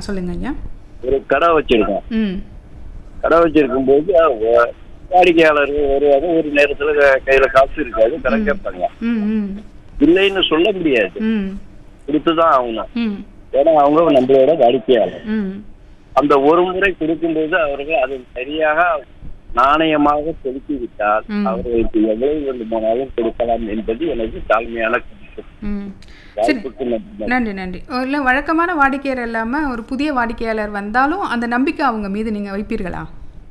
சொல்லுங்க ஐயா ஒரு கடை வச்சிருக்கோம் ம் கடை வச்சிருக்கும் போது அவங்க வாடிக்கையாளர்கள் வருவாங்க ஒரு நேரத்துல க- கையில காசு இருக்காது கடை கேட்பாங்க ம் ம் இல்லைன்னு சொல்ல முடியாது ம் கொடுத்துதான் ஆகணும் ம் ஏன்னா அவங்க நம்மளோட வாடிக்கையாளர் ம் அந்த ஒரு முறை கொடுக்கும்போது அவர்கள் அதை சரியாக நாணயமாக செலுத்தி விட்டால் ம். அவர்களுக்கு எவ்வளவு வேண்டுமானாலும் கொடுக்கலாம் என்பது எனக்கு தாழ்மையான கருத்து. ம் சரி வாய்ப்புக்கு நன்றி. நன்றி நன்றி இல்லை வழக்கமான வாடிக்கையாளர் இல்லாமல் ஒரு புதிய வாடிக்கையாளர் வந்தாலும் அந்த நம்பிக்கை அவங்க மீது நீங்கள் வைப்பீர்களா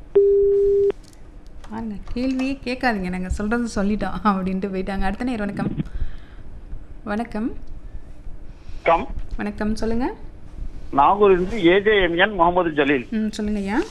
பாருங்க கேள்வியே கேட்காதீங்க நாங்கள் சொல்கிறது சொல்லிட்டோம் அப்படின்ட்டு போயிட்டாங்க அடுத்த நேரம் வணக்கம் வணக்கம் வணக்கம் வணக்கம் சொல்லுங்கள் நாகூரிலிருந்து ஏஜேஎம்என் முகமது ஜலீல் ம் சொல்லுங்க ஐயா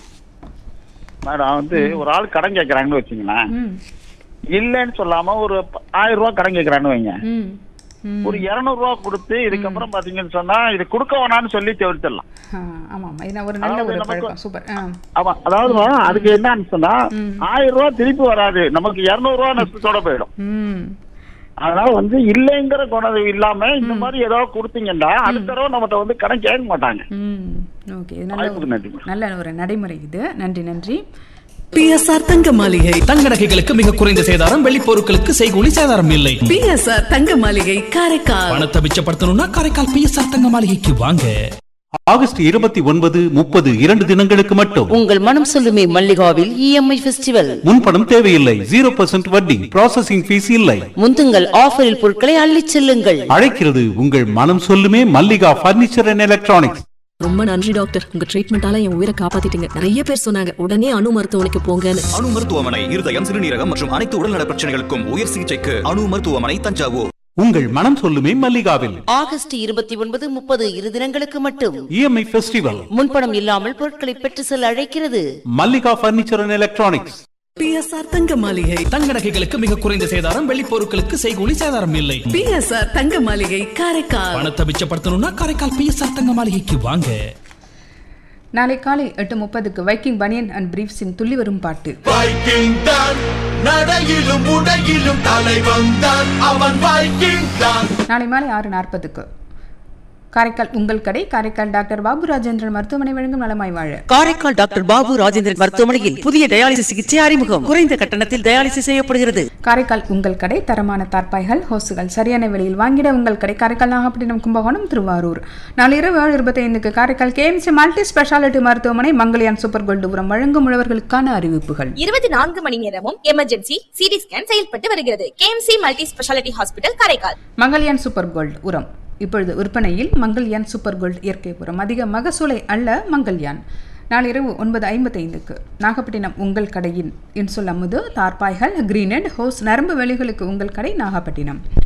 மேடம் வந்து ஒரு ஆள் கடன் கேட்கறாங்கன்னு வச்சுங்களேன் ம் இல்லைன்னு சொல்லாம ஒரு ப- ஆயிரம் ரூபாய் கடன் கேட்கறான்னு வைங்க ம் ம் ஒரு இருநூறு ரூபாய் கொடுத்து இதுக்கப்புறம் பாத்தீங்கன்னு சொன்னா இது கொடுக்க வேணாம்னு சொல்லி தவிர்த்திடலாம் ஆ ஆமாம் இது ஒரு நல்ல அதாவது ஒரு நமக்கு- பழக்கம் சூப்பர் ஆ ஆமா அதாவது அதுக்கு என்னன்னு சொன்னா ம். ஆயிரம் ரூபாய் திருப்பி வராது நமக்கு இருநூறு ரூபாய் நஷ்டத்தோட போயிடும் ம் அதனால வந்து இல்லைங்கிற குணம் இல்லாம இந்த மாதிரி ஏதாவது கொடுத்தீங்கன்னா அடுத்த தடவை நம்மகிட்ட வந்து கடன் கேட்க மாட்டாங்க ம் ஓகே இது நல்ல வாய்ப்புக்கு ஒரு நன்றி. நல்ல ஒரு நடைமுறை இது நன்றி நன்றி பிஎஸ்ஆர் தங்க மாளிகை தங்க நகைகளுக்கு மிக குறைந்த சேதாரம் வெள்ளி பொருட்களுக்கு செய்கூலி சேதாரம் இல்லை பிஎஸ்ஆர் தங்க மாளிகை காரைக்கால் பணத்தை மிச்சப்படுத்தணும்னா காரைக்கால் பிஎஸ்ஆர் தங்க மாளிகைக்கு வாங்க ஆகஸ்ட் இருபத்தி ஒன்பது முப்பது இரண்டு தினங்களுக்கு மட்டும் உங்கள் மனம் சொல்லுமே மல்லிகாவில் இஎம்ஐ ஃபெஸ்டிவல் முன்பணம் தேவையில்லை ஜீரோ பர்சன்ட் வட்டி ப்ராசஸிங் ஃபீஸ் இல்லை முந்துங்கள் ஆஃபரில் பொருட்களை அள்ளிச் செல்லுங்கள் அழைக்கிறது உங்கள் மனம் சொல்லுமே மல்லிகா பர்னிச்சர் அண்ட் எலக்ட்ரானிக்ஸ் ரொம்ப நன்றி டாக்டர் உங்க ட்ரீட்மெண்டால என் உயிரை காப்பாத்திட்டீங்க நிறைய பேர் சொன்னாங்க உடனே அணு மருத்துவமனைக்கு போங்கன்னு அணு மருத்துவமனை இருதயம் சிறுநீரகம் மற்றும் அனைத்து உடல்நல பிரச்சனைகளுக்கும் உயர் சிகிச்சைக்கு அணு மருத்துவமனை தஞ்சாவூர் உங்கள் மனம் சொல்லுமே மல்லிகாவில் ஆகஸ்ட் இருபத்தி ஒன்பது முப்பது இரு தினங்களுக்கு மட்டும் இஎம்ஐ ஃபெஸ்டிவல் முன்பணம் இல்லாமல் பொருட்களை பெற்று செல்ல அழைக்கிறது Mallika furniture and electronics BSR Thanga Maligai தங்க நகைகளுக்கு மிக குறைந்த சேதாரம் வெள்ளி பொருட்களுக்கு செய்கூலி சேதாரம் இல்லை பிஎஸ்ஆர் தங்க மாளிகை காரைக்கால் பணத்தை மிச்சப்படுத்தணும்னா காரைக்கால் பிஎஸ்ஆர் தங்க மாளிகைக்கு வாங்க நாளை காலை எட்டு முப்பதுக்கு வைக்கிங் பனியன் அண்ட் பிரீஃப்ஸின் துள்ளி வரும் பாட்டு வைக்கிங் தான் நடையிலும் உடையிலும் தலைவன் தான் அவன் வைக்கிங் தான் நாளை மாலை ஆறு நாற்பதுக்கு காரைக்கால் உங்கள் கடை காரைக்கால் டாக்டர் பாபு ராஜேந்திரன் மருத்துவமனை வழங்கும் நலமாய் வாழ காரைக்கால் டாக்டர் பாபு ராஜேந்திரன் மருத்துவமனையில் புதிய டயாலிசிஸ் சிகிச்சை அறிமுகம் குறைந்த கட்டணத்தில் டயாலிசிஸ் செய்யப்படுகிறது காரைக்கால் உங்கள் கடை தரமான தார்பாய்கள் ஹோசுகள் சரியான விலையில் வாங்கிட உங்கள் கடை காரைக்கால் நாகப்பட்டினம் கும்பகோணம் திருவாரூர் நாளை இரவு ஏழு இருபத்தைந்துக்கு காரைக்கால் கேஎம்சி மல்டி ஸ்பெஷாலிட்டி மருத்துவமனை மங்கள்யான் சூப்பர் கோல்டு உரம் வழங்கும் உழவர்களுக்கான அறிவிப்புகள் இருபத்தி நான்கு மணி நேரமும் எமர்ஜென்சி சிடி ஸ்கேன் செயல்பட்டு வருகிறது KMC multi speciality hospital Karaikal Mangalyaan super gold உரம் இப்பொழுது விற்பனையில் மங்கள்யான் சூப்பர் கோல்டு இயற்கை உரம் அதிக மகசூலை அல்ல மங்கள்யான் நாளை இரவு ஒன்பது ஐம்பத்தைந்துக்கு நாகப்பட்டினம் உங்கள் கடையின் இன்சுல் அமுது தார்பாய்கள் கிரீனட் ஹோஸ் நரம்பு வெளிகளுக்கு உங்கள் கடை நாகப்பட்டினம்